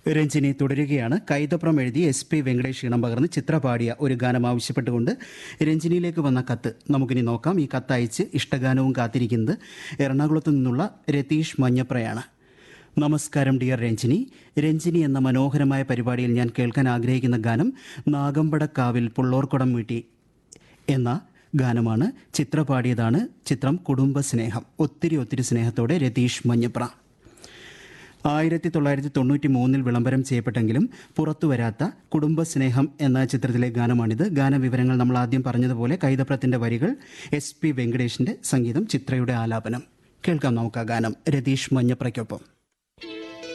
രഞ്ജിനി തുടരുകയാണ് കൈതപ്രം എഴുതി S P Venkatesh ഇണം പകർന്ന് ചിത്ര പാടിയ ഒരു ഗാനം ആവശ്യപ്പെട്ടുകൊണ്ട് രഞ്ജിനിയിലേക്ക് വന്ന കത്ത് നമുക്കിനി നോക്കാം ഈ കത്ത് അയച്ച് ഇഷ്ടഗാനവും കാത്തിരിക്കുന്നത് എറണാകുളത്തു നിന്നുള്ള രതീഷ് മഞ്ഞപ്രയാണ് നമസ്കാരം ഡിയർ രഞ്ജിനി രഞ്ജിനി എന്ന മനോഹരമായ പരിപാടിയിൽ ഞാൻ കേൾക്കാൻ ആഗ്രഹിക്കുന്ന ഗാനം നാഗമ്പടക്കാവിൽ പുള്ളോർക്കുടം വീട്ടി എന്ന ഗാനമാണ് ചിത്ര പാടിയതാണ് ചിത്രം കുടുംബസ്നേഹം ഒത്തിരി ഒത്തിരി സ്നേഹത്തോടെ രതീഷ് മഞ്ഞപ്ര ആയിരത്തി തൊള്ളായിരത്തി തൊണ്ണൂറ്റി മൂന്നിൽ വിളംബരം ചെയ്യപ്പെട്ടെങ്കിലും പുറത്തു വരാത്ത കുടുംബസ്നേഹം എന്ന ചിത്രത്തിലെ ഗാനമാണിത് ഗാനവിവരങ്ങൾ നമ്മൾ ആദ്യം പറഞ്ഞതുപോലെ കൈതപ്രത്തിന്റെ വരികൾ എസ് പി വെങ്കടേഷിന്റെ സംഗീതം ചിത്രയുടെ ആലാപനം കേൾക്കാം നമുക്ക് ആ ഗാനം രതീഷ് മഞ്ഞപ്രയ്ക്കൊപ്പം